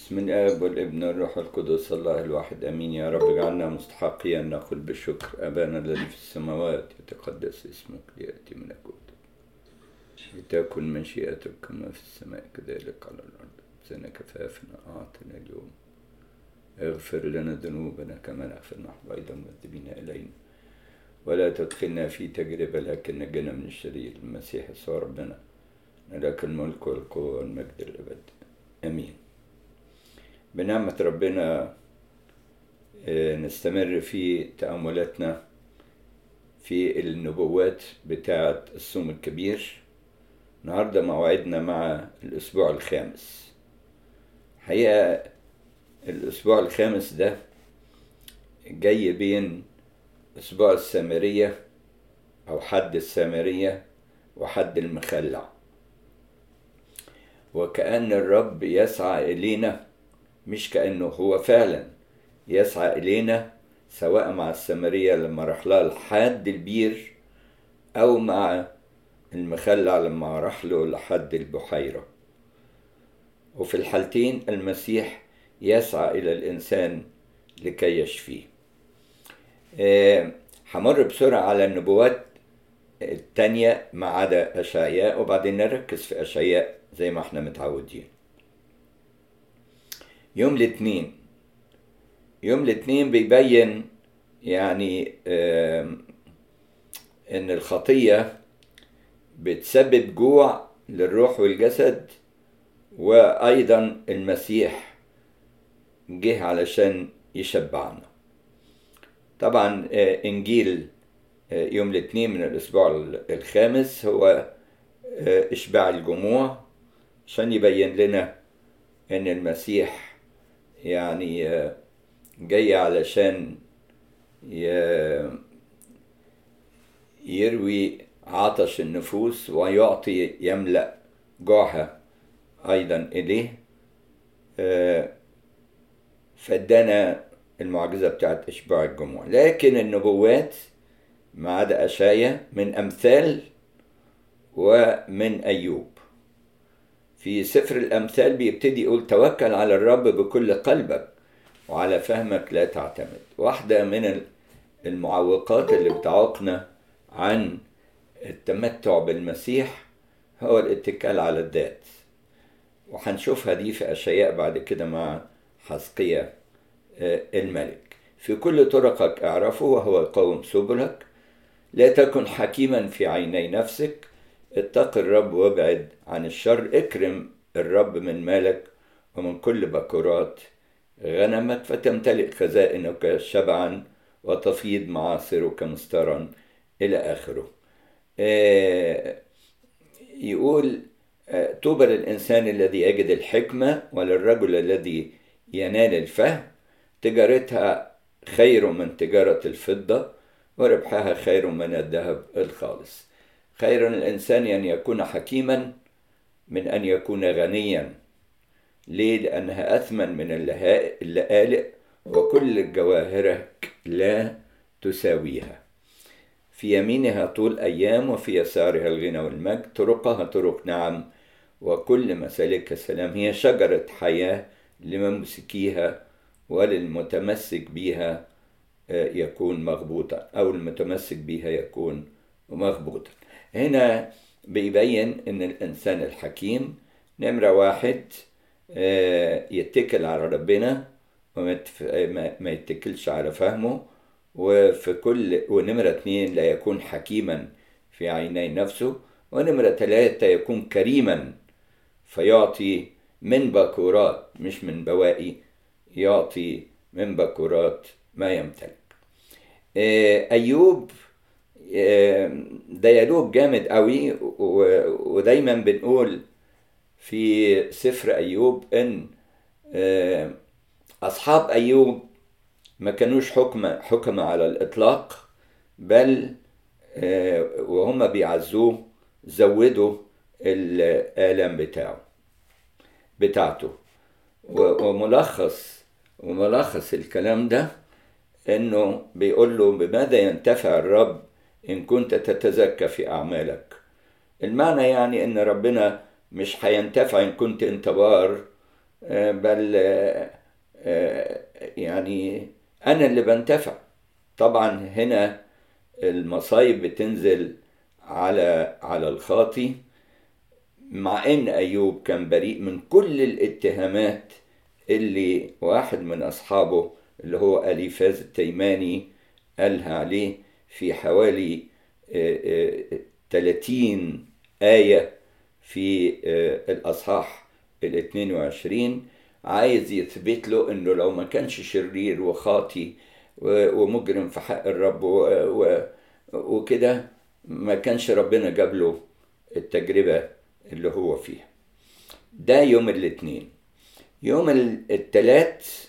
بسم الآب والابن والروح القدس الله الواحد آمين يا رب اجعلنا مستحقين نقول بالشكر أبانا الذي في السماوات يتقدس اسمك ليأتي ملكوتك لتكن مشيئتك كما في السماء كذلك على الأرض زنا كفافنا أعطنا اليوم اغفر لنا ذنوبنا كما نغفر نحن أيضا مذنبين إلينا ولا تدخلنا في تجربة لكن نجنا من الشرير المسيح يسوع ربنا لك الملك والقوة والمجد الأبد آمين بنعمة ربنا نستمر في تأملاتنا في النبوات بتاعة الصوم الكبير النهاردة موعدنا مع الأسبوع الخامس حقيقة الأسبوع الخامس ده جاي بين أسبوع السامرية أو حد السامرية وحد المخلع وكأن الرب يسعى إلينا مش كأنه هو فعلا يسعى إلينا سواء مع السامرية لما راح لها لحد البير أو مع المخلع لما راح له لحد البحيرة وفي الحالتين المسيح يسعى إلى الإنسان لكي يشفيه همر بسرعة على النبوات التانية ما عدا أشعياء وبعدين نركز في أشعياء زي ما احنا متعودين يوم الاثنين يوم الاثنين بيبين يعني ان الخطية بتسبب جوع للروح والجسد وايضا المسيح جه علشان يشبعنا طبعا انجيل يوم الاثنين من الاسبوع الخامس هو اشباع الجموع عشان يبين لنا ان المسيح يعني جاي علشان يروي عطش النفوس ويعطي يملأ جوعها أيضا إليه فادانا المعجزة بتاعت إشباع الجموع لكن النبوات ما عدا أشايا من أمثال ومن أيوب في سفر الأمثال بيبتدي يقول توكل على الرب بكل قلبك وعلى فهمك لا تعتمد واحدة من المعوقات اللي بتعوقنا عن التمتع بالمسيح هو الاتكال على الذات وهنشوفها دي في أشياء بعد كده مع حزقية الملك في كل طرقك اعرفه وهو يقوم سبلك لا تكن حكيما في عيني نفسك اتق الرب وابعد عن الشر اكرم الرب من مالك ومن كل بكرات غنمك فتمتلئ خزائنك شبعا وتفيض معاصرك مسترا إلى آخره يقول طوبى للإنسان الذي يجد الحكمة وللرجل الذي ينال الفهم تجارتها خير من تجارة الفضة وربحها خير من الذهب الخالص خير الإنسان أن يكون حكيما من أن يكون غنيا ليه؟ لأنها أثمن من اللآلئ وكل جواهرك لا تساويها في يمينها طول أيام وفي يسارها الغنى والمجد طرقها طرق نعم وكل مسالكها سلام هي شجرة حياة لممسكيها وللمتمسك بها يكون مغبوطا أو المتمسك بها يكون مغبوطا هنا بيبين ان الانسان الحكيم نمرة واحد يتكل على ربنا وما يتكلش على فهمه وفي كل ونمرة اتنين لا يكون حكيما في عيني نفسه ونمرة ثلاثة يكون كريما فيعطي من بكورات مش من بواقي يعطي من بكورات ما يمتلك أيوب ديالوج جامد قوي ودايما بنقول في سفر ايوب ان اصحاب ايوب ما كانوش حكم حكم على الاطلاق بل وهم بيعزوه زودوا الالم بتاعه بتاعته وملخص وملخص الكلام ده انه بيقول له بماذا ينتفع الرب إن كنت تتزكى في أعمالك المعنى يعني إن ربنا مش هينتفع إن كنت أنت بار بل يعني أنا اللي بنتفع طبعا هنا المصايب بتنزل على على الخاطي مع ان ايوب كان بريء من كل الاتهامات اللي واحد من اصحابه اللي هو اليفاز التيماني قالها عليه في حوالي 30 آية في الأصحاح ال 22 عايز يثبت له انه لو ما كانش شرير وخاطي ومجرم في حق الرب وكده ما كانش ربنا جاب له التجربة اللي هو فيها ده يوم الاثنين يوم الثلاث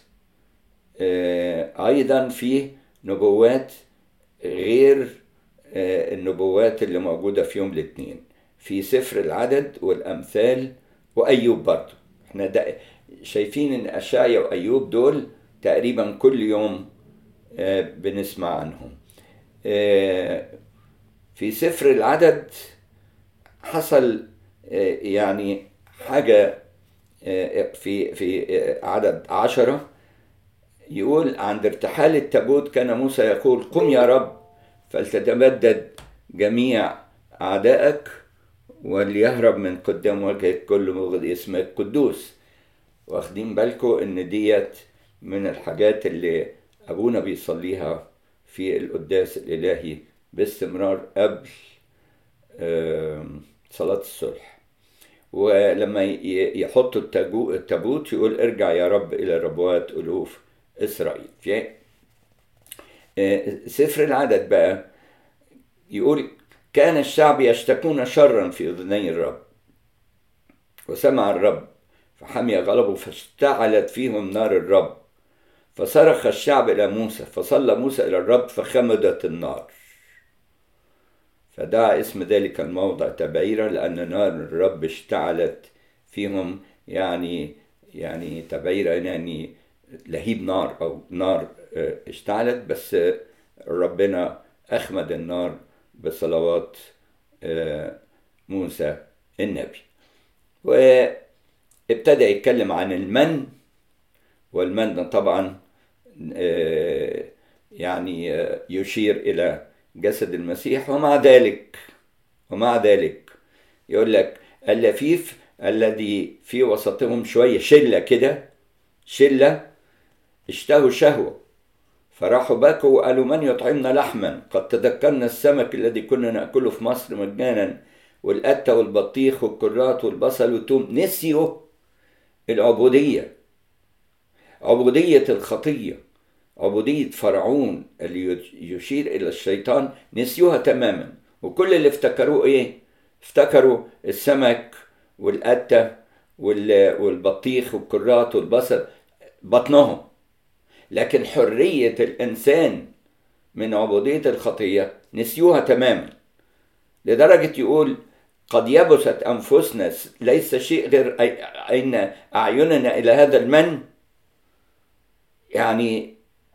ايضا فيه نبوات غير النبوات اللي موجودة في يوم الاثنين في سفر العدد والأمثال وأيوب برضه احنا ده شايفين ان اشعيا وايوب دول تقريبا كل يوم بنسمع عنهم في سفر العدد حصل يعني حاجة في في عدد عشرة يقول عند ارتحال التابوت كان موسى يقول قم يا رب فلتتبدد جميع أعدائك وليهرب من قدام وجهك كل مغض اسمك قدوس واخدين بالكم ان ديت من الحاجات اللي ابونا بيصليها في القداس الالهي باستمرار قبل صلاة الصلح ولما يحطوا التابوت يقول ارجع يا رب الى ربوات الوف اسرائيل في سفر العدد بقى يقول كان الشعب يشتكون شرا في اذني الرب وسمع الرب فحمي غضبه فاشتعلت فيهم نار الرب فصرخ الشعب إلى موسى فصلى موسى إلى الرب فخمدت النار فدعا اسم ذلك الموضع تبعيرا لأن نار الرب اشتعلت فيهم يعني يعني تبعيرا يعني لهيب نار أو نار اشتعلت بس ربنا أخمد النار بصلوات موسى النبي وابتدى يتكلم عن المن والمن طبعا يعني يشير إلى جسد المسيح ومع ذلك ومع ذلك يقول لك اللفيف الذي في وسطهم شوية شلة كده شلة اشتهوا شهوة فراحوا بكوا وقالوا من يطعمنا لحما قد تذكرنا السمك الذي كنا نأكله في مصر مجانا والقتة والبطيخ والكرات والبصل والثوم نسيوا العبودية عبودية الخطية عبودية فرعون اللي يشير إلى الشيطان نسيوها تماما وكل اللي افتكروه إيه؟ افتكروا السمك والقتة والبطيخ والكرات والبصل بطنهم لكن حرية الإنسان من عبودية الخطية نسيوها تماما لدرجة يقول قد يبست أنفسنا ليس شيء غير أين أعيننا إلى هذا المن يعني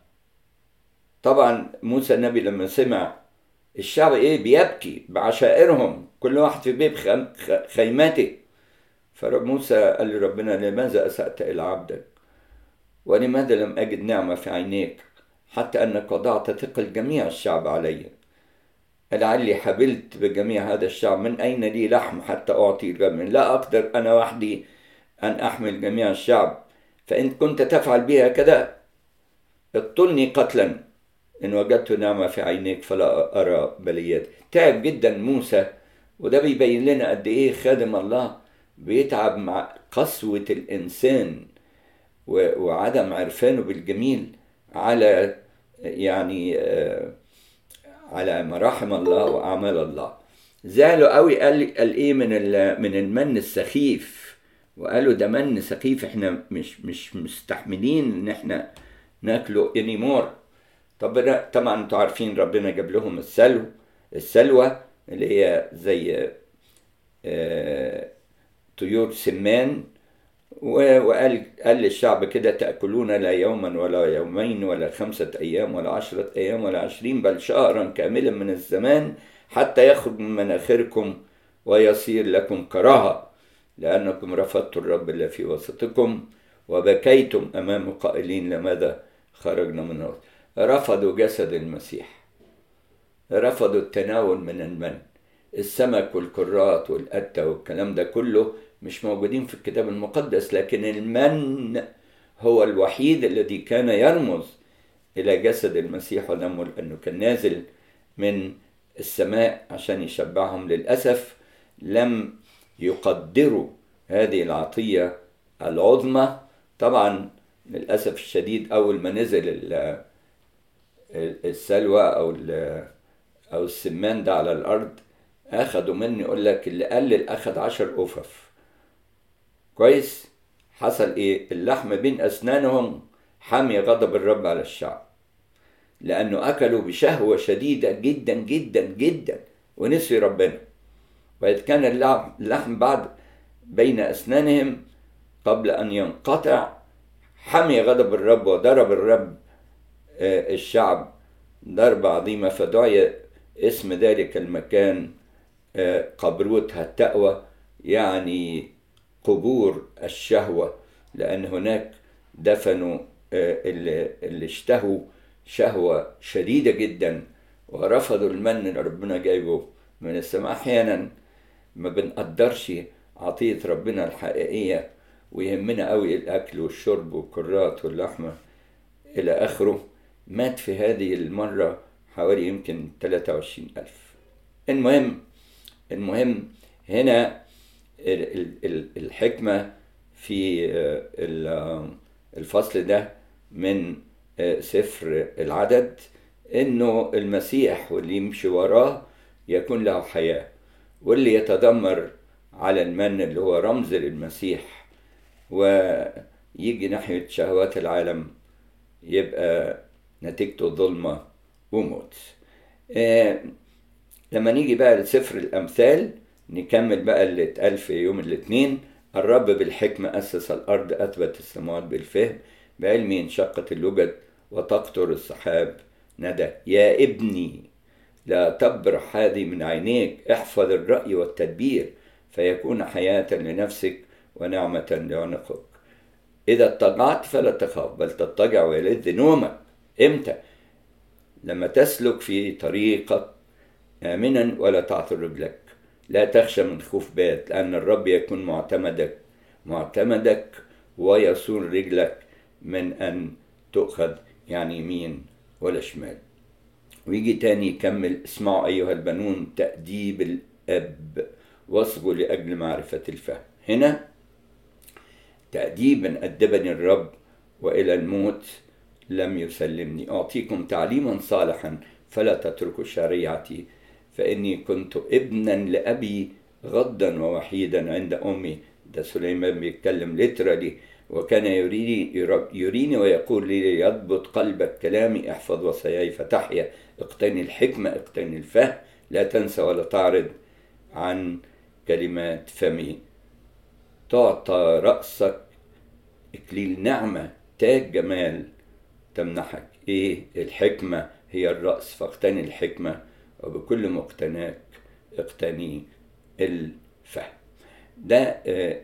طبعا موسى النبي لما سمع الشعب ايه بيبكي بعشائرهم كل واحد في بيت خيمته فرب موسى قال لربنا لماذا أسأت إلى عبدك ولماذا لم أجد نعمة في عينيك حتى أنك وضعت ثقل جميع الشعب علي لعلي حبلت بجميع هذا الشعب من أين لي لحم حتى أعطي الجميع لا أقدر أنا وحدي أن أحمل جميع الشعب فإن كنت تفعل بها كذا اقتلني قتلا إن وجدت نعمة في عينيك فلا أرى بليات تعب جدا موسى وده بيبين لنا قد إيه خادم الله بيتعب مع قسوة الإنسان وعدم عرفانه بالجميل على يعني على مراحم الله وأعمال الله زعلوا قوي قال قال ايه من من المن السخيف وقالوا ده من سخيف احنا مش مش مستحملين ان احنا ناكله انيمور طب طبعا انتوا عارفين ربنا جاب لهم السلو السلوى اللي هي زي آه طيور سمان وقال قال للشعب كده تأكلون لا يوما ولا يومين ولا خمسة أيام ولا عشرة أيام ولا عشرين بل شهرا كاملا من الزمان حتى يخرج من مناخركم ويصير لكم كراهة لأنكم رفضتوا الرب اللي في وسطكم وبكيتم أمامه قائلين لماذا خرجنا من النار رفضوا جسد المسيح رفضوا التناول من المن السمك والكرات والقتة والكلام ده كله مش موجودين في الكتاب المقدس لكن المن هو الوحيد الذي كان يرمز إلى جسد المسيح ودمه لأنه كان نازل من السماء عشان يشبعهم للأسف لم يقدروا هذه العطية العظمى طبعا للأسف الشديد أول ما نزل السلوى أو أو السمان ده على الأرض أخدوا مني يقول لك اللي قلل أخد عشر أفف كويس حصل إيه اللحم بين أسنانهم حمي غضب الرب على الشعب لأنه أكلوا بشهوة شديدة جدا جدا جدا ونسي ربنا وإذ كان اللحم بعد بين أسنانهم قبل أن ينقطع حمي غضب الرب وضرب الرب الشعب ضربة عظيمة فدعي اسم ذلك المكان قبروتها التأوى يعني قبور الشهوة لأن هناك دفنوا اللي, اللي اشتهوا شهوة شديدة جدا ورفضوا المن اللي ربنا جايبه من السماء أحيانا ما بنقدرش عطية ربنا الحقيقية ويهمنا قوي الأكل والشرب والكرات واللحمة إلى آخره مات في هذه المرة حوالي يمكن 23 ألف المهم المهم هنا الحكمة في الفصل ده من سفر العدد انه المسيح واللي يمشي وراه يكون له حياة واللي يتذمر على المن اللي هو رمز للمسيح ويجي ناحية شهوات العالم يبقى نتيجته ظلمة وموت آه لما نيجي بقى لسفر الأمثال نكمل بقى اللي اتقال في يوم الاثنين الرب بالحكمة أسس الأرض أثبت السماوات بالفهم بعلمه انشقت اللجد وتقطر السحاب ندى يا ابني لا تبرح هذه من عينيك احفظ الرأي والتدبير فيكون حياة لنفسك ونعمة لعنقك إذا اضطجعت فلا تخاف بل تضطجع ويلذ نومك إمتى؟ لما تسلك في طريقك آمنا ولا تعثر رجلك لا تخشى من خوف بات لأن الرب يكون معتمدك معتمدك ويصون رجلك من أن تؤخذ يعني يمين ولا شمال ويجي تاني يكمل اسمعوا أيها البنون تأديب الأب واصغوا لأجل معرفة الفهم هنا تأديبا أدبني الرب وإلى الموت لم يسلمني أعطيكم تعليما صالحا فلا تتركوا شريعتي فإني كنت ابنا لأبي غضا ووحيدا عند أمي ده سليمان بيتكلم ليترالي وكان يريني يريني ويقول لي يضبط قلبك كلامي احفظ وصاياي فتحيا اقتني الحكمة اقتني الفهم لا تنسى ولا تعرض عن كلمات فمي تعطى رأسك إكليل نعمة تاج جمال تمنحك إيه الحكمة هي الرأس فاقتني الحكمة وبكل مقتناك اقتني الفهم ده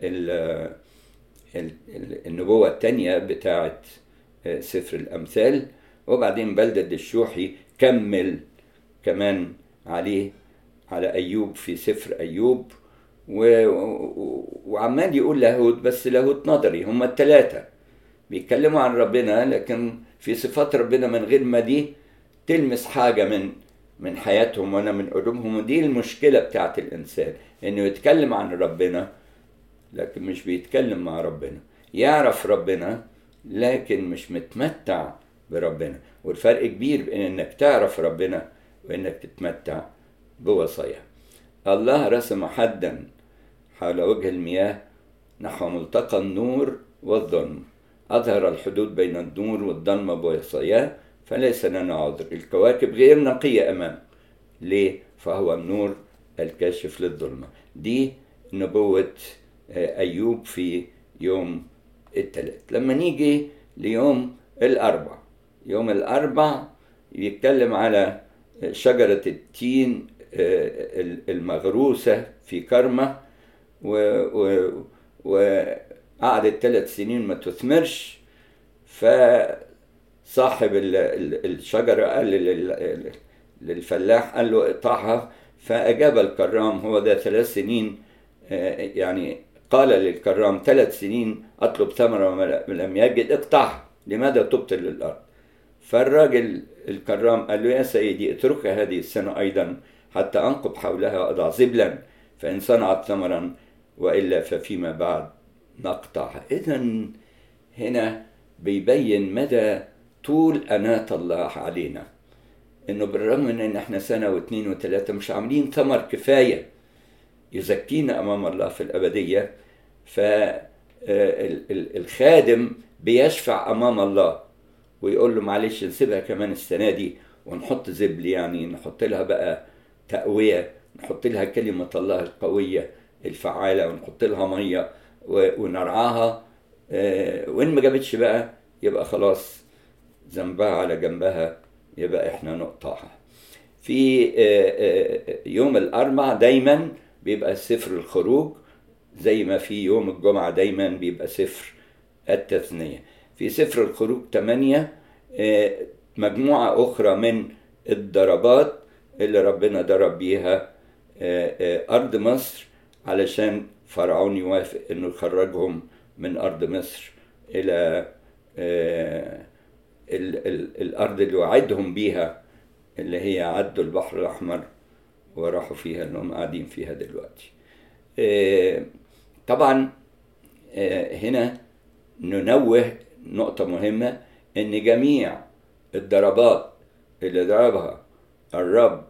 النبوة التانية بتاعت سفر الأمثال وبعدين بلدة الشوحي كمل كمان عليه على أيوب في سفر أيوب و... وعمال يقول لاهوت بس لاهوت نظري هما التلاتة بيتكلموا عن ربنا لكن في صفات ربنا من غير ما دي تلمس حاجة من من حياتهم وانا من قلوبهم ودي المشكلة بتاعت الإنسان إنه يتكلم عن ربنا لكن مش بيتكلم مع ربنا يعرف ربنا لكن مش متمتع بربنا والفرق كبير بين انك تعرف ربنا وانك تتمتع بوصاياه الله رسم حدا حول وجه المياه نحو ملتقى النور والظلم أظهر الحدود بين النور والظلمة بوصاياه فليس لنا عذر الكواكب غير نقية أمامه ليه؟ فهو النور الكاشف للظلمة دي نبوة أيوب في يوم الثلاث لما نيجي ليوم الأربع يوم الأربع يتكلم على شجرة التين المغروسة في كرمة و, و, و قعدت ثلاث سنين ما تثمرش فصاحب ال- ال- الشجرة قال لل- للفلاح قال له اقطعها فأجاب الكرام هو ده ثلاث سنين آه، يعني قال للكرام ثلاث سنين أطلب ثمرة وما لم يجد اقطعها لماذا تبطل الأرض فالراجل الكرام قال له يا سيدي اتركها هذه السنة أيضا حتى أنقب حولها وأضع زبلا فإن صنعت ثمرا وإلا ففيما بعد نقطعها إذا هنا بيبين مدى طول أناة الله علينا إنه بالرغم من إن إحنا سنة واثنين وثلاثة مش عاملين ثمر كفاية يزكينا أمام الله في الأبدية فالخادم بيشفع أمام الله ويقول له معلش نسيبها كمان السنة دي ونحط زبل يعني نحط لها بقى تقوية نحط لها كلمة الله القوية الفعالة ونحط لها مية و- ونرعاها آه، وإن ما جابتش بقى يبقى خلاص ذنبها على جنبها يبقى احنا نقطعها في آه، آه، يوم الأربع دايما بيبقى سفر الخروج زي ما في يوم الجمعة دايما بيبقى سفر التثنية في سفر الخروج 8 آه، مجموعة أخرى من الضربات اللي ربنا ضرب بيها آه، آه، أرض مصر علشان فرعون يوافق إنه يخرجهم من أرض مصر إلى آه، ال- ال- الأرض اللي وعدهم بيها اللي هي عدوا البحر الأحمر وراحوا فيها اللي هم قاعدين فيها دلوقتي آه، طبعا آه، هنا ننوه نقطة مهمة إن جميع الضربات اللي ضربها الرب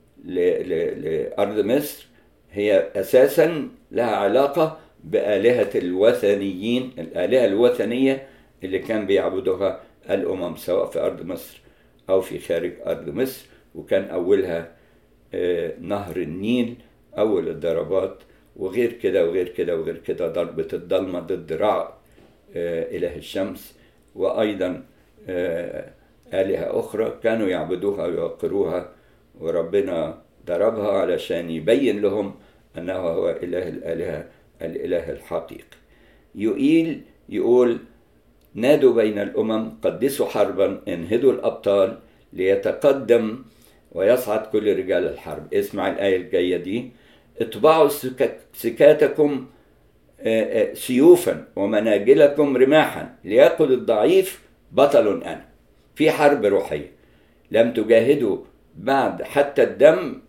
ل- ل- لأرض مصر هي أساسا لها علاقة بآلهة الوثنيين الآلهة الوثنية اللي كان بيعبدوها الأمم سواء في أرض مصر أو في خارج أرض مصر وكان أولها آه، نهر النيل أول الضربات وغير كده وغير كده وغير كده ضربة الضلمة ضد رع آه، إله الشمس وأيضا آه، آلهة أخرى كانوا يعبدوها ويوقروها وربنا ضربها علشان يبين لهم أنه هو إله الآلهة الإله الحقيقي يقيل يقول نادوا بين الأمم قدسوا حربا انهدوا الأبطال ليتقدم ويصعد كل رجال الحرب اسمع الآية الجاية دي اطبعوا سكك- سكاتكم آه، آه، سيوفا ومناجلكم رماحا ليأخذ الضعيف بطل أنا في حرب روحية لم تجاهدوا بعد حتى الدم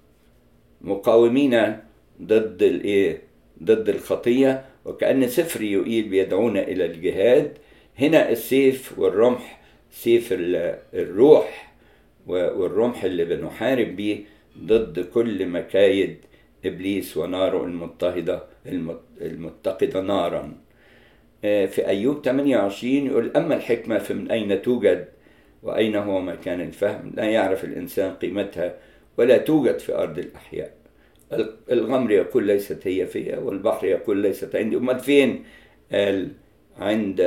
مقاومين ضد الايه ضد الخطيه وكان سفر يقيل بيدعونا الى الجهاد هنا السيف والرمح سيف ال- الروح و- والرمح اللي بنحارب بيه ضد كل مكايد ابليس وناره المضطهده المت- المتقده نارا آه، في ايوب 28 يقول اما الحكمه فمن اين توجد واين هو مكان الفهم لا يعرف الانسان قيمتها ولا توجد في ارض الاحياء الغمر يقول ليست هي فيها والبحر يقول ليست عندي امال فين قال عند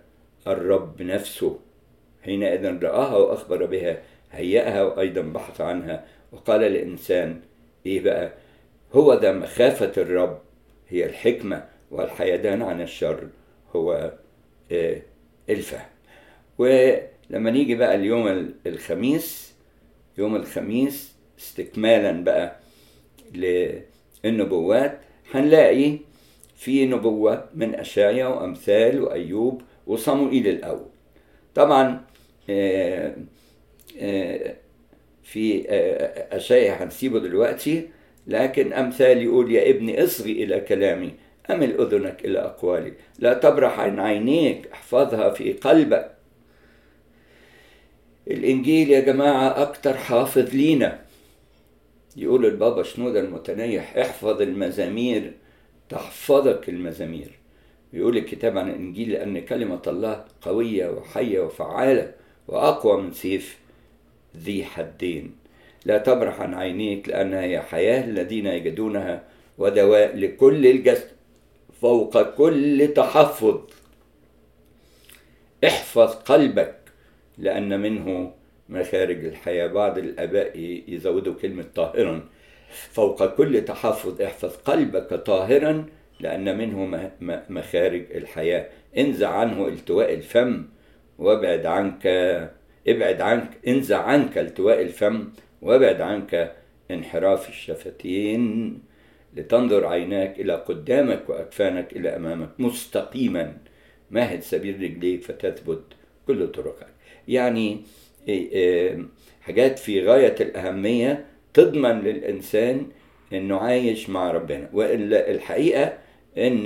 الرب نفسه حينئذ رآها وأخبر بها هيأها وأيضا بحث عنها وقال للإنسان إيه بقى هو ده مخافة الرب هي الحكمة والحيدان عن الشر هو آه، الفهم ولما نيجي بقى اليوم ال- الخميس يوم الخميس استكمالا بقى للنبوات هنلاقي في نبوة من أشعيا وأمثال وأيوب وصموئيل الأول طبعا آه، آه، في آه، أشعيا هنسيبه دلوقتي لكن أمثال يقول يا ابني اصغي إلى كلامي أمل أذنك إلى أقوالي لا تبرح عن عينيك احفظها في قلبك الإنجيل يا جماعة أكتر حافظ لينا يقول البابا شنودة المتنيح احفظ المزامير تحفظك المزامير يقول الكتاب عن الإنجيل لأن كلمة الله قوية وحية وفعالة وأقوى من سيف ذي حدين لا تبرح عن عينيك لأنها هي حياة الذين يجدونها ودواء لكل الجسد فوق كل تحفظ احفظ قلبك لأن منه مخارج الحياة بعض الآباء يزودوا كلمة طاهرا فوق كل تحفظ احفظ قلبك طاهرا لأن منه مخارج الحياة انزع عنه التواء الفم وابعد عنك ابعد عنك انزع عنك التواء الفم وابعد عنك انحراف الشفتين لتنظر عيناك إلى قدامك وأكفانك إلى أمامك مستقيما مهد سبيل رجليك فتثبت كل طرقك يعني حاجات في غاية الأهمية تضمن للإنسان إنه عايش مع ربنا والحقيقة إن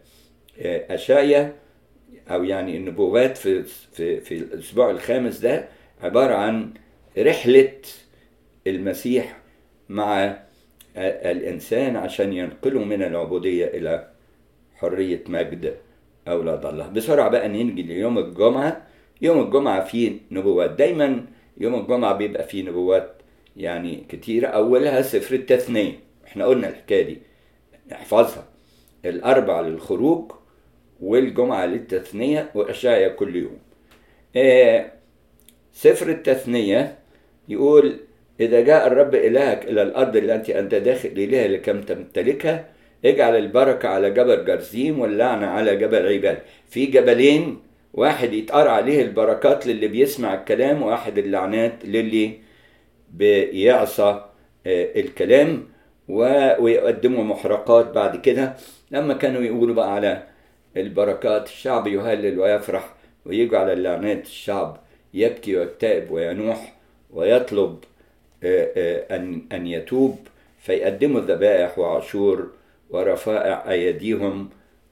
أشعيا أو يعني النبوات في في في الأسبوع الخامس ده عبارة عن رحلة المسيح مع الإنسان عشان ينقله من العبودية إلى حرية مجد أولاد الله بسرعة بقى ننجي ليوم الجمعة يوم الجمعة فيه نبوات دايما يوم الجمعة بيبقى فيه نبوات يعني كتيرة أولها سفر التثنية احنا قلنا الحكاية دي نحفظها الأربع للخروج والجمعة للتثنية وأشعيا كل يوم آه سفر التثنية يقول إذا جاء الرب إلهك إلى الأرض التي أنت داخل إليها لكم تمتلكها اجعل البركة على جبل جرزيم واللعنة على جبل عبال في جبلين واحد يتقرأ عليه البركات للي بيسمع الكلام واحد اللعنات للي بيعصى الكلام ويقدموا محرقات بعد كده لما كانوا يقولوا بقى على البركات الشعب يهلل ويفرح ويجوا على اللعنات الشعب يبكي ويكتئب وينوح ويطلب أن أن يتوب فيقدموا الذبائح وعشور ورفائع أيديهم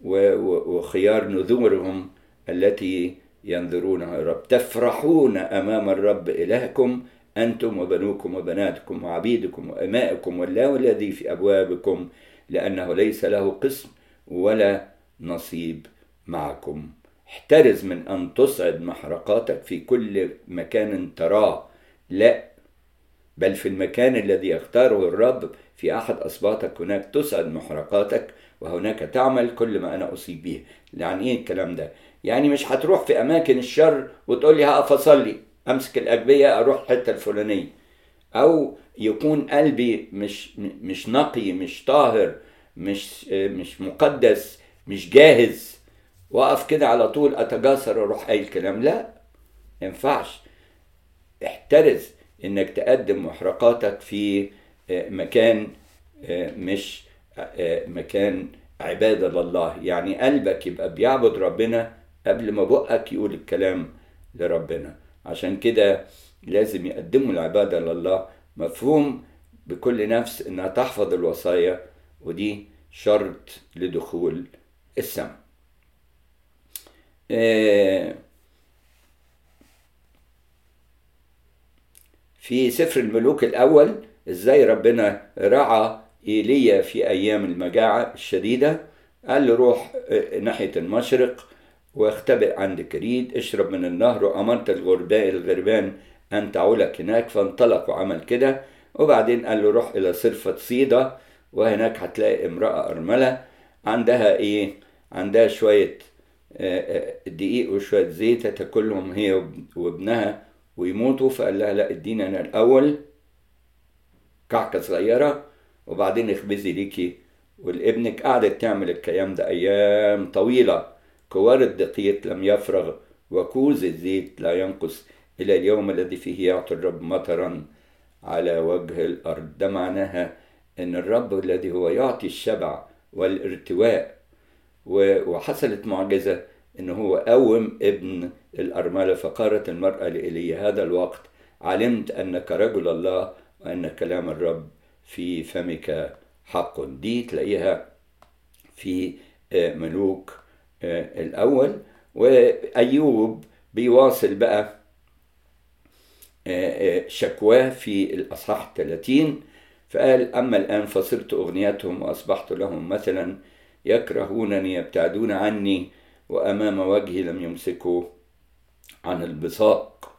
وخيار نذورهم التي ينذرونها الرب تفرحون أمام الرب إلهكم أنتم وبنوكم وبناتكم وعبيدكم وأمائكم والله الذي في أبوابكم لأنه ليس له قسم ولا نصيب معكم احترز من أن تصعد محرقاتك في كل مكان تراه لا بل في المكان الذي يختاره الرب في أحد أصباتك هناك تسعد محرقاتك وهناك تعمل كل ما أنا أصيب به يعني إيه الكلام ده يعني مش هتروح في أماكن الشر وتقول لي هقف أصلي أمسك الأجبية أروح الحتة الفلانية أو يكون قلبي مش مش نقي مش طاهر مش مش مقدس مش جاهز واقف كده على طول اتجاسر اروح اي الكلام لا ينفعش احترز انك تقدم محرقاتك في مكان مش مكان عبادة لله يعني قلبك يبقى بيعبد ربنا قبل ما بقك يقول الكلام لربنا عشان كده لازم يقدموا العبادة لله مفهوم بكل نفس انها تحفظ الوصايا ودي شرط لدخول السماء في سفر الملوك الأول إزاي ربنا رعى إيليا في أيام المجاعة الشديدة قال له روح ناحية المشرق واختبئ عند كريد اشرب من النهر وأمرت الغرباء الغربان أن تعولك هناك فانطلق وعمل كده وبعدين قال له روح إلى صرفة صيدا وهناك هتلاقي امرأة أرملة عندها إيه عندها شوية دقيق وشوية زيت تاكلهم هي وابنها ويموتوا فقال لها لا اديني انا الاول كعكه صغيره وبعدين اخبزي ليكي والابنك قعدت تعمل الكلام ده ايام طويله كوار الدقيق لم يفرغ وكوز الزيت لا ينقص الى اليوم الذي فيه يعطي الرب مطرا على وجه الارض ده معناها ان الرب الذي هو يعطي الشبع والارتواء وحصلت معجزة إن هو قوم ابن الأرملة فقالت المرأة لإيليا هذا الوقت علمت أنك رجل الله وأن كلام الرب في فمك حق دي تلاقيها في ملوك الأول وأيوب بيواصل بقى شكواه في الأصحاح 30 فقال أما الآن فصرت أغنيتهم وأصبحت لهم مثلا يكرهونني يبتعدون عني وأمام وجهي لم يمسكوا عن البصاق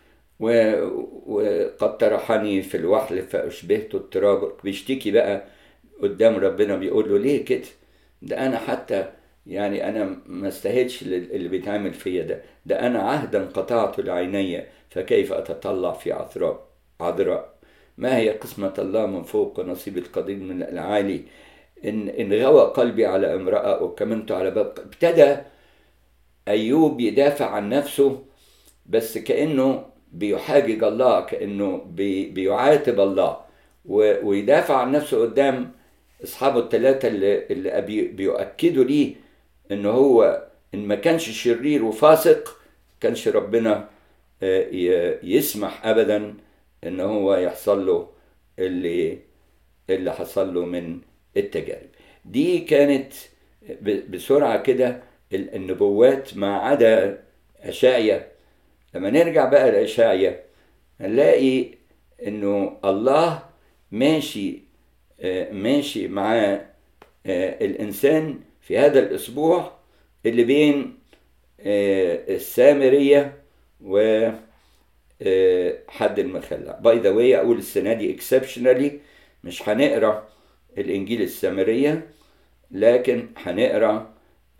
وقد طرحني في الوحل فأشبهت التراب بيشتكي بقى قدام ربنا بيقول له ليه كده ده أنا حتى يعني أنا ما استاهلش اللي بيتعمل فيا ده ده أنا عهدا قطعت لعيني فكيف أتطلع في عذراء عذراء ما هي قسمة الله من فوق نصيب القدير من العالي إن إن غوى قلبي على امرأة وكمنت على باب ابتدى أيوب يدافع عن نفسه بس كأنه بيحاجج الله كأنه بي بيعاتب الله ويدافع عن نفسه قدام أصحابه الثلاثة اللي, اللي بيؤكدوا ليه إن هو إن ما كانش شرير وفاسق كانش ربنا يسمح أبدا إن هو يحصل له اللي اللي حصل له من التجارب دي كانت بسرعة كده النبوات ما عدا أشعيا لما نرجع بقى لأشعيا هنلاقي إنه الله ماشي ماشي مع الإنسان في هذا الأسبوع اللي بين السامرية و حد المخلع باي ذا واي اقول السنه دي اكسبشنالي مش هنقرا الانجيل السامريه لكن هنقرا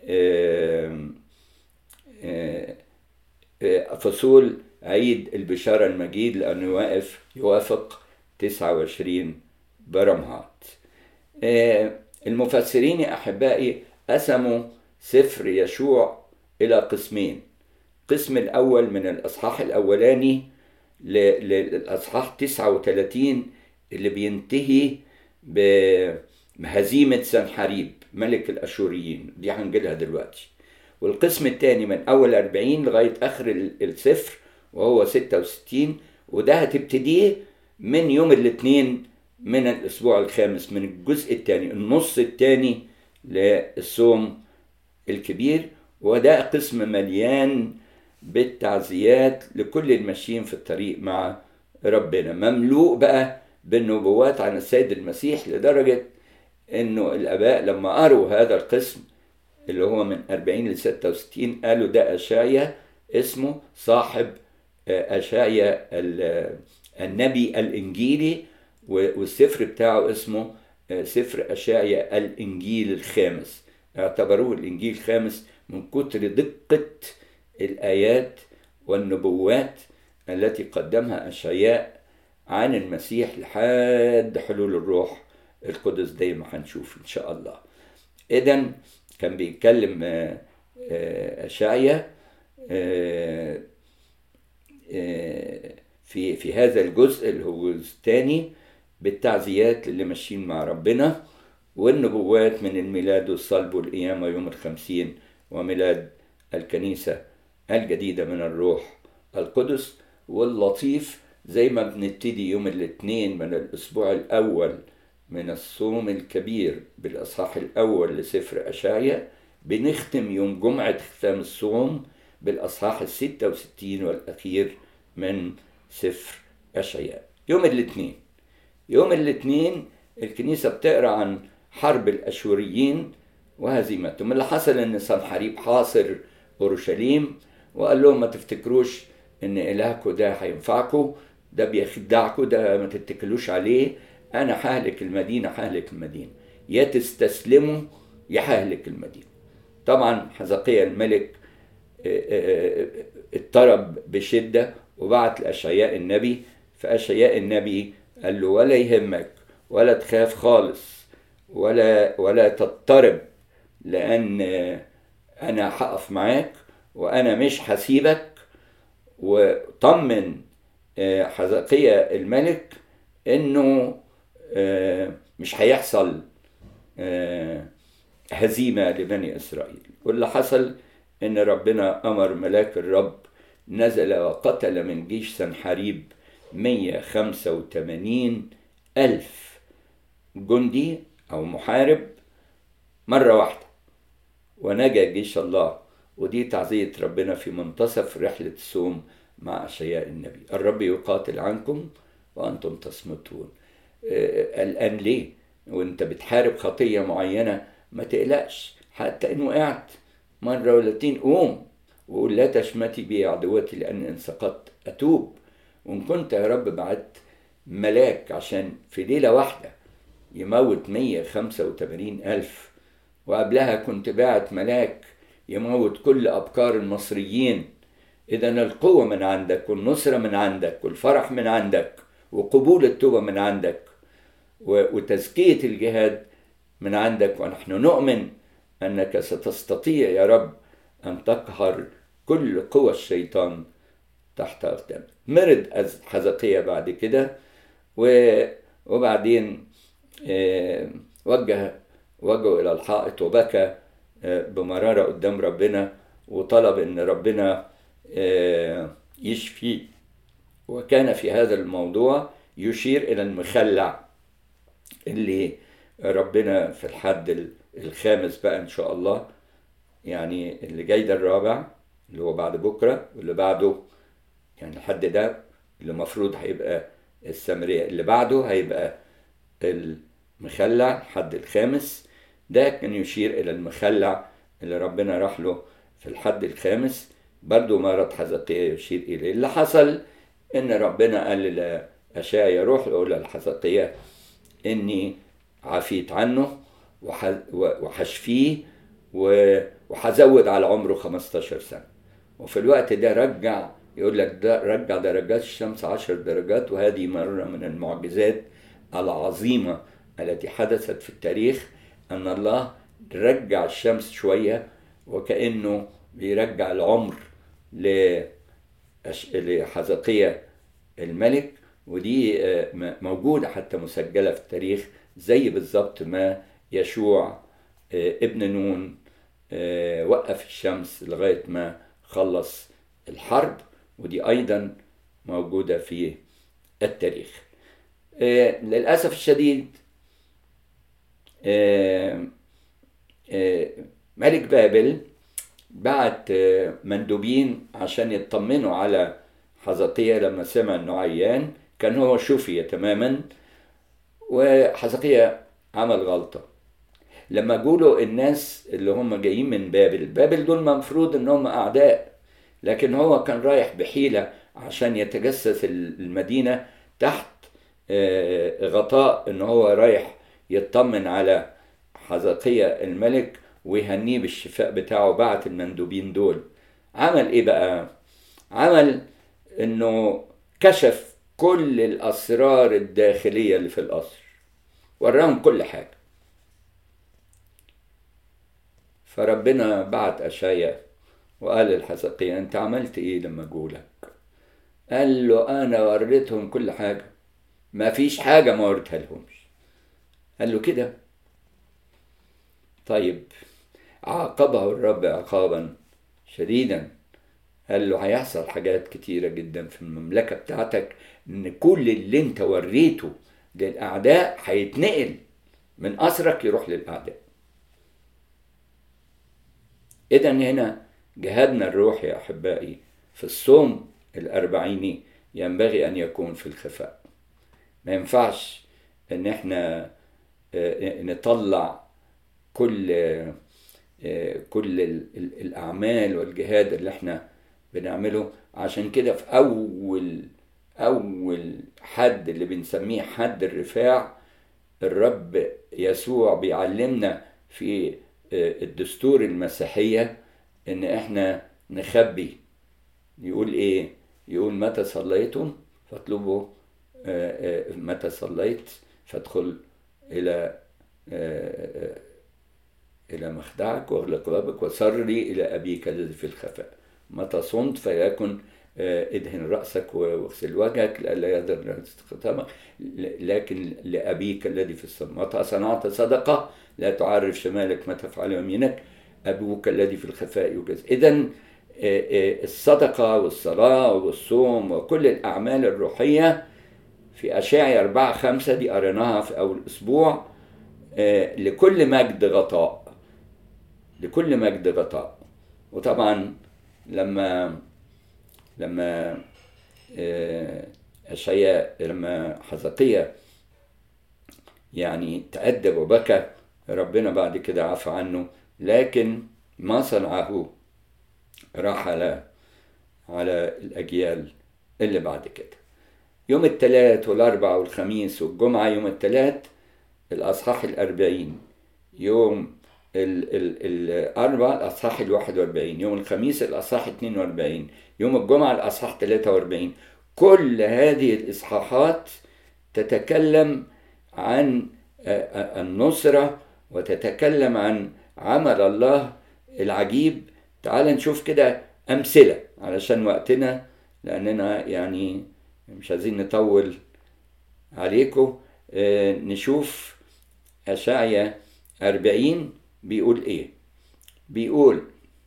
فصول عيد البشارة المجيد لأنه يوافق يوافق 29 برمهات المفسرين يا أحبائي قسموا سفر يشوع إلى قسمين القسم الأول من الأصحاح الأولاني للأصحاح 39 اللي بينتهي بهزيمة سنحريب ملك الأشوريين دي هنجيلها دلوقتي والقسم الثاني من أول 40 لغاية آخر السفر وهو 66 وده هتبتديه من يوم الاثنين من الأسبوع الخامس من الجزء الثاني النص الثاني للصوم الكبير وده قسم مليان بالتعزيات لكل الماشيين في الطريق مع ربنا مملوء بقى بالنبوات عن السيد المسيح لدرجة انه الاباء لما قروا هذا القسم اللي هو من 40 ل 66 قالوا ده اشعيا اسمه صاحب اشعيا النبي الانجيلي والسفر بتاعه اسمه سفر اشعيا الانجيل الخامس اعتبروه الانجيل الخامس من كتر دقه الآيات والنبوات التي قدمها أشعياء عن المسيح لحد حلول الروح القدس زي ما هنشوف إن شاء الله إذا كان بيتكلم أشعيا في في هذا الجزء اللي هو الجزء الثاني بالتعزيات اللي ماشيين مع ربنا والنبوات من الميلاد والصلب والقيامة يوم الخمسين وميلاد الكنيسة الجديدة من الروح القدس واللطيف زي ما بنبتدي يوم الاثنين من الأسبوع الأول من الصوم الكبير بالأصحاح الأول لسفر أشعيا بنختم يوم جمعة ختام الصوم بالأصحاح الستة وستين والأخير من سفر أشعيا يوم الاثنين يوم الاثنين الكنيسة بتقرأ عن حرب الأشوريين وهزيمتهم اللي حصل إن سنحريب حاصر أورشليم وقال لهم ما تفتكروش ان الهكم ده هينفعكم ده بيخدعكم ده ما تتكلوش عليه انا ههلك المدينه ههلك المدينه يا تستسلموا يا ههلك المدينه طبعا حزقيا الملك اضطرب بشده وبعت لاشعياء النبي فاشعياء النبي قال له ولا يهمك ولا تخاف خالص ولا ولا تضطرب لان انا هقف معاك وانا مش هسيبك وطمن حزقية الملك انه مش هيحصل هزيمة لبني اسرائيل واللي حصل ان ربنا امر ملاك الرب نزل وقتل من جيش سنحريب 185 ألف جندي أو محارب مرة واحدة ونجا جيش الله ودي تعزية ربنا في منتصف رحلة الصوم مع أشياء النبي الرب يقاتل عنكم وأنتم تصمتون الآن ليه وانت بتحارب خطية معينة ما تقلقش حتى إن وقعت مرة ولا اتنين قوم وقول لا تشمتي بي عدوتي لأن إن سقطت أتوب وإن كنت يا رب بعت ملاك عشان في ليلة واحدة يموت 185 ألف وقبلها كنت باعت ملاك يموت كل أبكار المصريين إذا القوة من عندك والنصرة من عندك والفرح من عندك وقبول التوبة من عندك وتزكية الجهاد من عندك ونحن نؤمن أنك ستستطيع يا رب أن تقهر كل قوى الشيطان تحت أقدامك مرض حزقية بعد كده وبعدين وجه وجهه إلى الحائط وبكى بمرارة قدام ربنا وطلب إن ربنا يشفيه وكان في هذا الموضوع يشير إلى المخلع اللي ربنا في الحد الخامس بقى إن شاء الله يعني اللي جاي ده الرابع اللي هو بعد بكرة واللي بعده يعني الحد ده اللي المفروض هيبقى السامرية اللي بعده هيبقى المخلع الحد الخامس ده كان يشير إلى المخلع اللي ربنا راح له في الحد الخامس برضو مرض حزقية يشير إليه اللي حصل إن ربنا قال لأشعيا روح يقول للحزقية إني عفيت عنه وحشفيه وهزود على عمره 15 سنة وفي الوقت ده رجع يقول لك ده رجع درجات الشمس 10 درجات وهذه مرة من المعجزات العظيمة التي حدثت في التاريخ أن الله رجع الشمس شوية وكأنه بيرجع العمر لحزقية الملك ودي موجودة حتى مسجلة في التاريخ زي بالظبط ما يشوع ابن نون وقف الشمس لغاية ما خلص الحرب ودي أيضا موجودة في التاريخ للأسف الشديد ملك بابل بعت مندوبين عشان يطمنوا على حزقية لما سمع انه عيان كان هو شفي تماما وحزقية عمل غلطة لما جوله الناس اللي هم جايين من بابل بابل دول مفروض ان هم اعداء لكن هو كان رايح بحيلة عشان يتجسس المدينة تحت غطاء ان هو رايح يطمن على حزقية الملك ويهنيه بالشفاء بتاعه بعت المندوبين دول عمل ايه بقى عمل انه كشف كل الاسرار الداخليه اللي في القصر وراهم كل حاجه فربنا بعت اشعيا وقال للحزقية انت عملت ايه لما جولك قال له انا وريتهم كل حاجه ما فيش حاجه ما وريتها لهمش قال له كده طيب عاقبه الرب عقابا شديدا قال له هيحصل حاجات كتيرة جدا في المملكة بتاعتك ان كل اللي انت وريته للأعداء هيتنقل من أسرك يروح للأعداء إذا هنا جهادنا الروحي يا أحبائي في الصوم الأربعيني ينبغي أن يكون في الخفاء ما ينفعش إن إحنا نطلع كل كل الأعمال والجهاد اللي إحنا بنعمله عشان كده في أول أول حد اللي بنسميه حد الرفاع الرب يسوع بيعلمنا في الدستور المسيحية إن إحنا نخبي يقول إيه؟ يقول متى صليتم فاطلبوا متى صليت فادخل إلى إلى مخدعك واغلق بابك وصري إلى أبيك الذي في الخفاء متى صمت فيكن ادهن رأسك واغسل وجهك لئلا يقدر استخدامك لكن لأبيك الذي في السماء متى صنعت صدقة لا تعرف شمالك ما تفعل يمينك أبوك الذي في الخفاء يجاز إذا الصدقة والصلاة والصوم وكل الأعمال الروحية في أشاعي أربعة خمسة دي قريناها في أول أسبوع لكل مجد غطاء لكل مجد غطاء وطبعا لما لما أشعياء لما حزقية يعني تأدب وبكى ربنا بعد كده عفى عنه لكن ما صنعه راح على على الأجيال اللي بعد كده يوم الثلاث والأربع والخميس والجمعة يوم الثلاث الأصحاح الأربعين يوم ال ال الأربع الأصحاح الواحد وأربعين يوم الخميس الأصحاح اتنين وأربعين يوم الجمعة الأصحاح تلاتة وأربعين كل هذه الإصحاحات تتكلم عن النصرة وتتكلم عن عمل الله العجيب تعال نشوف كده أمثلة علشان وقتنا لأننا يعني مش عايزين نطول عليكم آه نشوف أشعيا أربعين بيقول إيه بيقول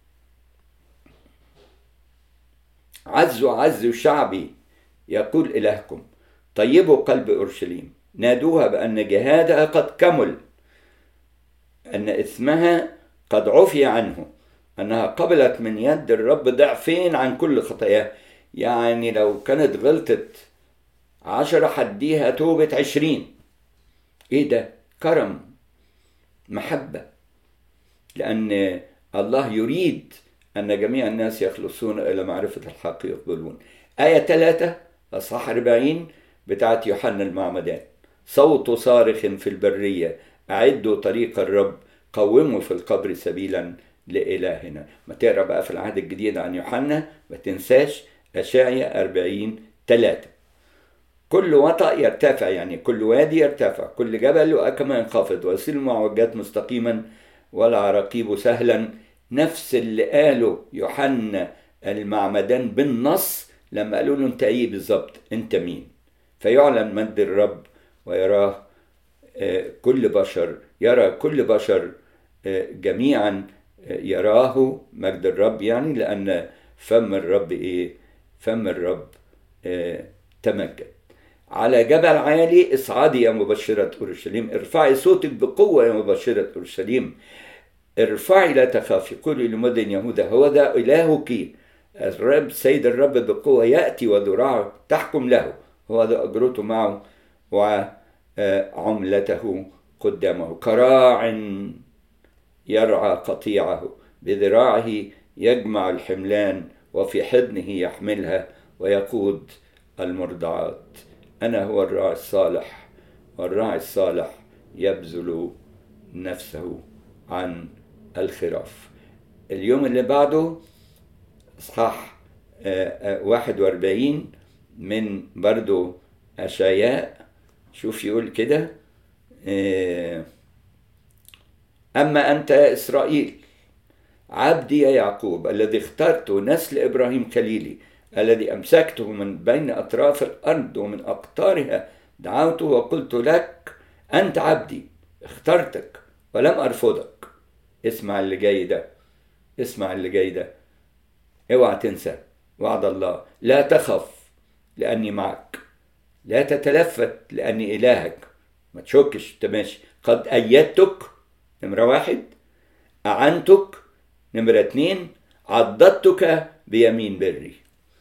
عزوا عزوا شعبي يقول إلهكم طيبوا قلب أورشليم نادوها بأن جهادها قد كمل أن إثمها قد عفي عنه أنها قبلت من يد الرب ضعفين عن كل خطاياه يعني لو كانت غلطت عشرة حديها توبة عشرين إيه ده كرم محبة لأن الله يريد أن جميع الناس يخلصون إلى معرفة الحق يقبلون آية ثلاثة أصحاح 40 بتاعت يوحنا المعمدان صوت صارخ في البرية أعدوا طريق الرب قوموا في القبر سبيلا لإلهنا ما تقرأ بقى في العهد الجديد عن يوحنا ما تنساش أشعيا 40 3 كل وطأ يرتفع يعني كل وادي يرتفع كل جبل وأكما ينخفض ويصير المعوجات مستقيما والعراقيب سهلا نفس اللي قاله يوحنا المعمدان بالنص لما قالوا له انت ايه بالظبط انت مين فيعلن مجد الرب ويراه كل بشر يرى كل بشر جميعا يراه مجد الرب يعني لان فم الرب ايه فم الرب تمجد على جبل عالي اصعدي يا مبشرة أورشليم ارفعي صوتك بقوة يا مبشرة أورشليم ارفعي لا تخافي قولي لمدن يهوذا هو ذا إلهك الرب سيد الرب بقوة يأتي وذراعه تحكم له هو ذا أجرته معه وعملته قدامه كراع يرعى قطيعه بذراعه يجمع الحملان وفي حضنه يحملها ويقود المرضعات أنا هو الراعي الصالح والراعي الصالح يبذل نفسه عن الخراف اليوم اللي بعده اصحاح واحد واربعين من برضو أشعياء شوف يقول كده أما أنت يا إسرائيل عبدي يا يعقوب الذي اخترت نسل إبراهيم خليلي الذي أمسكته من بين أطراف الأرض ومن أقطارها دعوته وقلت لك أنت عبدي اخترتك ولم أرفضك اسمع اللي جاي ده اسمع اللي جاي ده اوعى تنسى وعد الله لا تخف لأني معك لا تتلفت لأني إلهك ما تشكش انت ماشي قد أيدتك نمرة واحد أعنتك نمرة اتنين عضدتك بيمين بري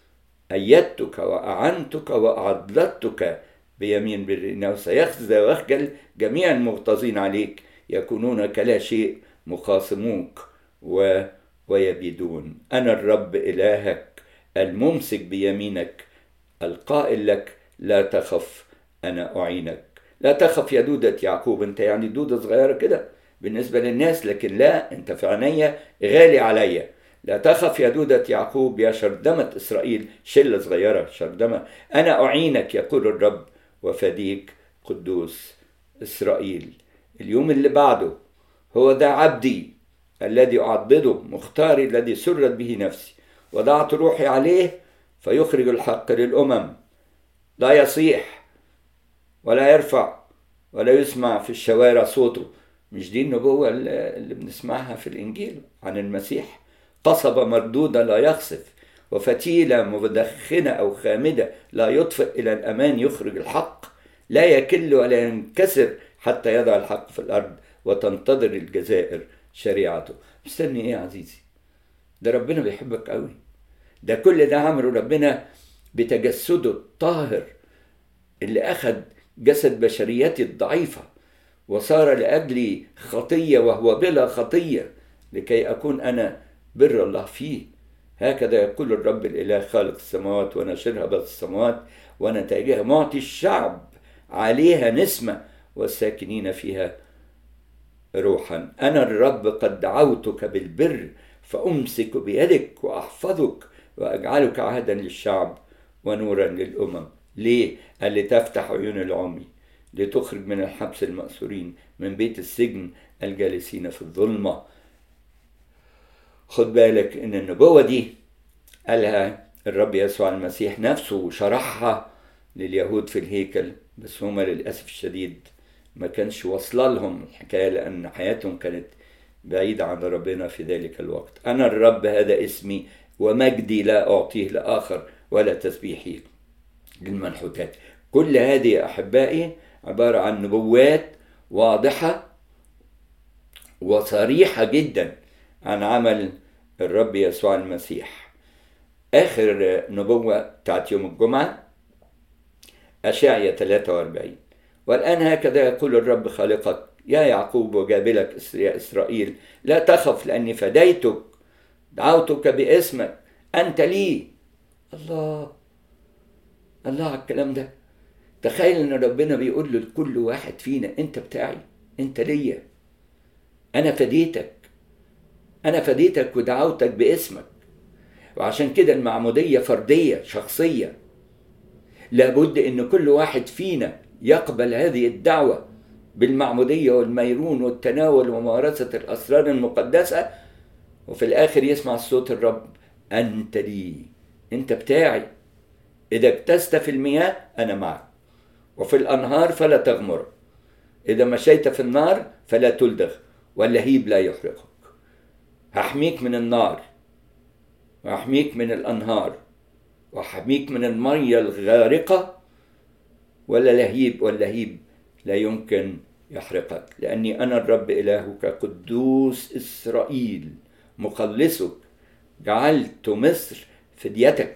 أيدتك وأعنتك وأعضدتك بيمين بري إنه سيخزى ويخجل جميع المغتاظين عليك يكونون كلا شيء مخاصموك و... ويبيدون أنا الرب إلهك الممسك بيمينك القائل لك لا تخف أنا أعينك لا تخف يا دودة يعقوب أنت يعني دودة صغيرة كده بالنسبة للناس لكن لا أنت في عينيا غالي عليا لا تخف يا دودة يعقوب يا شردمة إسرائيل شلة صغيرة شردمة أنا أعينك يقول الرب وفديك قدوس إسرائيل اليوم اللي بعده هو ده عبدي الذي أعضده مختاري الذي سرت به نفسي وضعت روحي عليه فيخرج الحق للأمم لا يصيح ولا يرفع ولا يسمع في الشوارع صوته مش دي النبوة اللي بنسمعها في الإنجيل عن المسيح قصبة مردودة لا يخسف وفتيلة مدخنة أو خامدة لا يطفئ إلى الأمان يخرج الحق لا يكل ولا ينكسر حتى يضع الحق في الأرض وتنتظر الجزائر شريعته مستني إيه يا عزيزي ده ربنا بيحبك قوي ده كل ده عمله ربنا بتجسده الطاهر اللي أخذ جسد بشريتي الضعيفة وصار لأجلي خطية وهو بلا خطية لكي أكون أنا بر الله فيه هكذا يقول الرب الإله خالق السماوات وناشرها بس السماوات ونتائجها معطي الشعب عليها نسمة والساكنين فيها روحا أنا الرب قد دعوتك بالبر فأمسك بيدك وأحفظك وأجعلك عهدا للشعب ونورا للأمم ليه؟ قال لتفتح عيون العمي لتخرج من الحبس المأسورين من بيت السجن الجالسين في الظلمة خد بالك ان النبوة دي قالها الرب يسوع المسيح نفسه وشرحها لليهود في الهيكل بس هما للأسف الشديد ما كانش واصلة لهم الحكاية لأن حياتهم كانت بعيدة عن ربنا في ذلك الوقت أنا الرب هذا اسمي ومجدي لا أعطيه لآخر ولا تسبيحي للمنحوتات كل هذه أحبائي عبارة عن نبوات واضحة وصريحة جدا عن عمل الرب يسوع المسيح آخر نبوة بتاعت يوم الجمعة أشعية 43 والآن هكذا يقول الرب خالقك يا يعقوب وجابلك يا إسرائيل لا تخف لأني فديتك دعوتك باسمك أنت لي الله الله على الكلام ده تخيل ان ربنا بيقول لكل واحد فينا انت بتاعي انت ليا انا فديتك انا فديتك ودعوتك باسمك وعشان كده المعمودية فردية شخصية لابد ان كل واحد فينا يقبل هذه الدعوة بالمعمودية والميرون والتناول وممارسة الأسرار المقدسة وفي الآخر يسمع صوت الرب أنت لي أنت بتاعي إذا اكتست في المياه أنا معك وفي الأنهار فلا تغمر إذا مشيت في النار فلا تلدغ واللهيب لا يحرقك هحميك من النار وأحميك من الأنهار وأحميك من المية الغارقة ولا لهيب واللهيب لا يمكن يحرقك لأني أنا الرب إلهك قدوس إسرائيل مخلصك جعلت مصر فديتك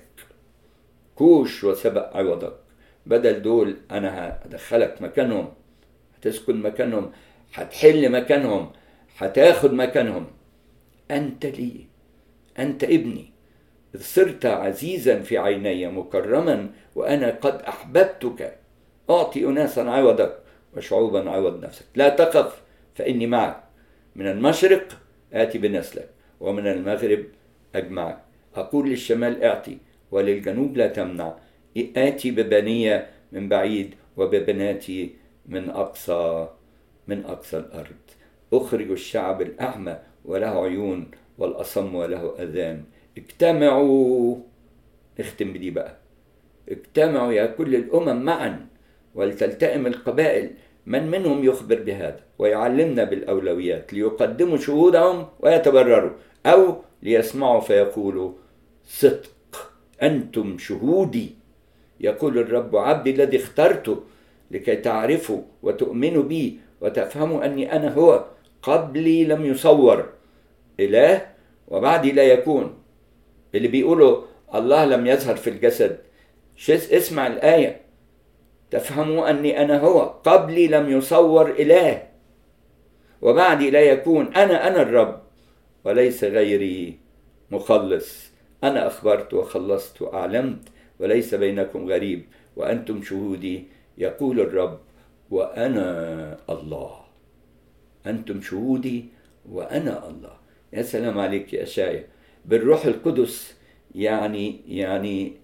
كوش وسبق عوضك بدل دول أنا هدخلك مكانهم هتسكن مكانهم هتحل مكانهم هتاخد مكانهم أنت لي أنت ابني إذ صرت عزيزا في عيني مكرما وأنا قد أحببتك أعطي أناسا عوضك وشعوبا عوض نفسك لا تخف فإني معك من المشرق آتي بنسلك ومن المغرب أجمعك أقول للشمال أعطي وللجنوب لا تمنع آتي ببنية من بعيد وببناتي من أقصى من أقصى الأرض أخرج الشعب الأعمى وله عيون والأصم وله أذان اجتمعوا نختم بدي بقى اجتمعوا يا كل الأمم معا ولتلتئم القبائل من منهم يخبر بهذا ويعلمنا بالأولويات ليقدموا شهودهم ويتبرروا أو ليسمعوا فيقولوا صدق أنتم شهودي يقول الرب عبدي الذي اخترته لكي تعرفوا وتؤمنوا بي وتفهموا أني أنا هو قبلي لم يصور إله وبعدي لا يكون اللي بيقولوا الله لم يظهر في الجسد اسمع الآية تفهموا أني أنا هو قبلي لم يصور إله وبعدي لا يكون أنا أنا الرب وليس غيري مخلص أنا أخبرت وخلصت وأعلمت وليس بينكم غريب وأنتم شهودي يقول الرب وأنا الله أنتم شهودي وأنا الله يا سلام عليك يا أشعيا بالروح القدس يعني يعني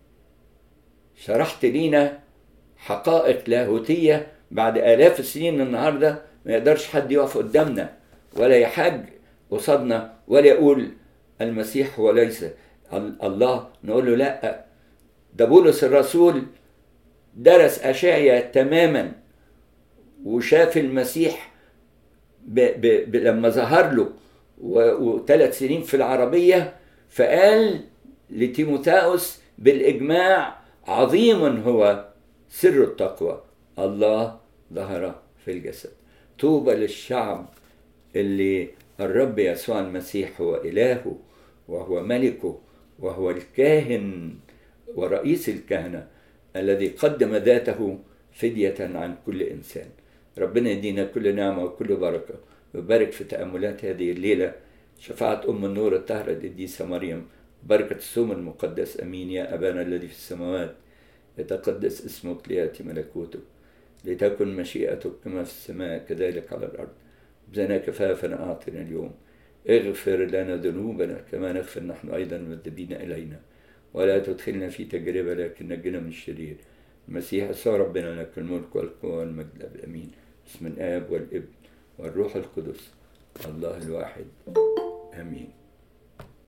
شرحت لينا حقائق لاهوتية بعد آلاف السنين النهاردة ما يقدرش حد يقف قدامنا ولا يحج قصادنا ولا يقول المسيح هو ليس الله نقول له لا ده بولس الرسول درس أشعيا تماما وشاف المسيح ب ب ب لما ظهر له وثلاث سنين في العربية فقال لتيموثاوس بالإجماع عظيم هو سر التقوى الله ظهر في الجسد طوبى للشعب اللي الرب يسوع المسيح هو إلهه وهو ملكه وهو الكاهن ورئيس الكهنة الذي قدم ذاته فدية عن كل إنسان ربنا يدينا كل نعمة وكل بركة ويبارك في تأملات هذه الليلة شفاعة أم النور الطاهرة القديسة مريم بركة الصوم المقدس أمين يا أبانا الذي في السماوات يتقدس اسمك ليأتي ملكوتك لتكن مشيئتك كما في السماء كذلك على الأرض بزنا كفافنا أعطنا اليوم اغفر لنا ذنوبنا كما نغفر نحن أيضا المذنبين إلينا ولا تدخلنا في تجربة لكن نجنا من الشرير المسيح يسوع ربنا لك الملك والقوة والمجد أمين بسم الآب والابن والروح القدس الله الواحد امين